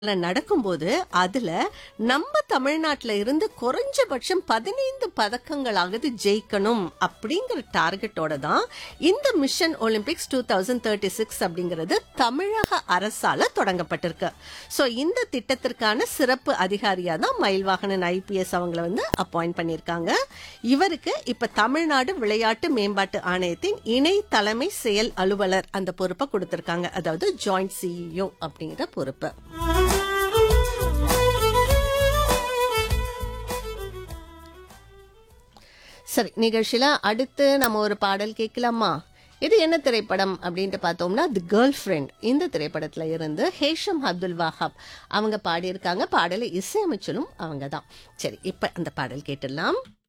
நடக்கும்போது அதுல நம்ம தமிழ்நாட்டுல இருந்து குறைஞ்சபட்சம் பதினைந்து பதக்கங்களாவது ஜெயிக்கணும் அப்படிங்கிற டார்கெட்டோட தான் இந்த mission olympics two thousand thirty six அப்படிங்கிறது தமிழக அரசால தொடங்கப்பட்டிருக்கு சோ இந்த திட்டத்திற்கான சிறப்பு அதிகாரியா தான் மயில்வாகனன் ஐபிஎஸ் அவங்கள வந்து அப்பாயிண்ட் பண்ணியிருக்காங்க இவருக்கு இப்ப தமிழ்நாடு விளையாட்டு மேம்பாட்டு ஆணையத்தின் இணை தலைமை செயல் அலுவலர் அந்த பொறுப்பை கொடுத்திருக்காங்க அதாவது ஜாயிண்ட் சிஇஓ அப்படிங்கிற பொறுப்பு சரி நிகழ்ச்சியில அடுத்து நம்ம ஒரு பாடல் கேட்கலாமா இது என்ன திரைப்படம் அப்படின்ட்டு பார்த்தோம்னா தி கேர்ள் ஃப்ரெண்ட் இந்த திரைப்படத்துல இருந்து ஹேஷம் அப்துல் வாஹாப் அவங்க பாடியிருக்காங்க பாடலை இசையமைச்சலும் அவங்க தான் சரி இப்ப அந்த பாடல் கேட்டுடலாம்